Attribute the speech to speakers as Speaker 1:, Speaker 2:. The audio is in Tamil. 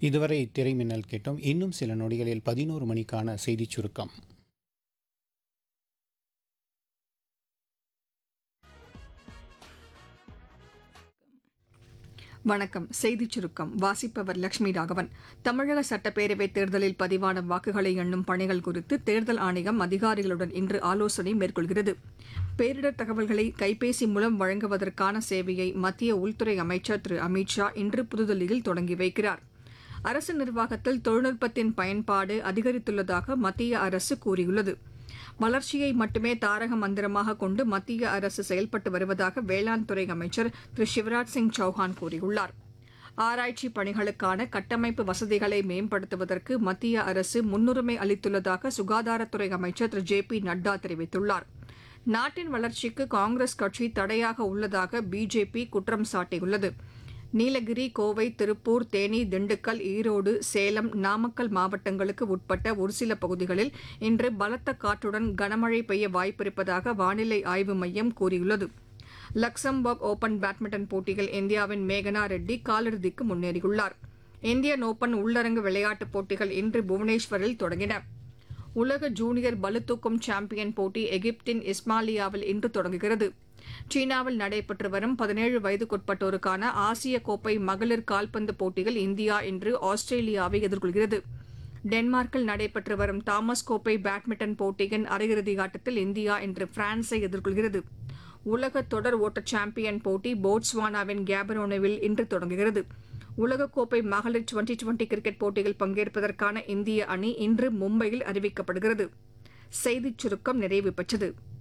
Speaker 1: இதுவரை திரைமின்னல் கேட்டோம் இன்னும் சில நொடிகளில் பதினோரு மணிக்கான செய்திச் சுருக்கம்
Speaker 2: வணக்கம் செய்திச் சுருக்கம் வாசிப்பவர் லட்சுமி ராகவன் தமிழக சட்டப்பேரவை தேர்தலில் பதிவான வாக்குகளை எண்ணும் பணிகள் குறித்து தேர்தல் ஆணையம் அதிகாரிகளுடன் இன்று ஆலோசனை மேற்கொள்கிறது பேரிடர் தகவல்களை கைபேசி மூலம் வழங்குவதற்கான சேவையை மத்திய உள்துறை அமைச்சர் திரு அமித் ஷா இன்று புதுதில்லியில் தொடங்கி வைக்கிறார் அரசு நிர்வாகத்தில் தொழில்நுட்பத்தின் பயன்பாடு அதிகரித்துள்ளதாக மத்திய அரசு கூறியுள்ளது வளர்ச்சியை மட்டுமே தாரக மந்திரமாக கொண்டு மத்திய அரசு செயல்பட்டு வருவதாக வேளாண் துறை அமைச்சர் திரு சிவராஜ் சிங் சௌஹான் கூறியுள்ளார் ஆராய்ச்சி பணிகளுக்கான கட்டமைப்பு வசதிகளை மேம்படுத்துவதற்கு மத்திய அரசு முன்னுரிமை அளித்துள்ளதாக சுகாதாரத்துறை அமைச்சர் திரு ஜே பி நட்டா தெரிவித்துள்ளார் நாட்டின் வளர்ச்சிக்கு காங்கிரஸ் கட்சி தடையாக உள்ளதாக பிஜேபி குற்றம் சாட்டியுள்ளது நீலகிரி கோவை திருப்பூர் தேனி திண்டுக்கல் ஈரோடு சேலம் நாமக்கல் மாவட்டங்களுக்கு உட்பட்ட ஒரு சில பகுதிகளில் இன்று பலத்த காற்றுடன் கனமழை பெய்ய வாய்ப்பிருப்பதாக வானிலை ஆய்வு மையம் கூறியுள்ளது லக்சம்பர்க் ஓபன் பேட்மிண்டன் போட்டியில் இந்தியாவின் மேகனா ரெட்டி காலிறுதிக்கு முன்னேறியுள்ளார் இந்தியன் ஓபன் உள்ளரங்கு விளையாட்டுப் போட்டிகள் இன்று புவனேஸ்வரில் தொடங்கின உலக ஜூனியர் பளுதூக்கும் சாம்பியன் போட்டி எகிப்தின் இஸ்மாலியாவில் இன்று தொடங்குகிறது சீனாவில் நடைபெற்று வரும் பதினேழு வயதுக்குட்பட்டோருக்கான ஆசிய கோப்பை மகளிர் கால்பந்து போட்டியில் இந்தியா இன்று ஆஸ்திரேலியாவை எதிர்கொள்கிறது டென்மார்க்கில் நடைபெற்று வரும் தாமஸ் கோப்பை பேட்மிண்டன் போட்டியின் அரையிறுதி ஆட்டத்தில் இந்தியா இன்று பிரான்ஸை எதிர்கொள்கிறது உலக தொடர் ஓட்ட சாம்பியன் போட்டி போட்ஸ்வானாவின் கேபரோனோவில் இன்று தொடங்குகிறது உலகக்கோப்பை மகளிர் டுவெண்டி டுவெண்டி கிரிக்கெட் போட்டியில் பங்கேற்பதற்கான இந்திய அணி இன்று மும்பையில் அறிவிக்கப்படுகிறது செய்திச் சுருக்கம் நிறைவு பெற்றது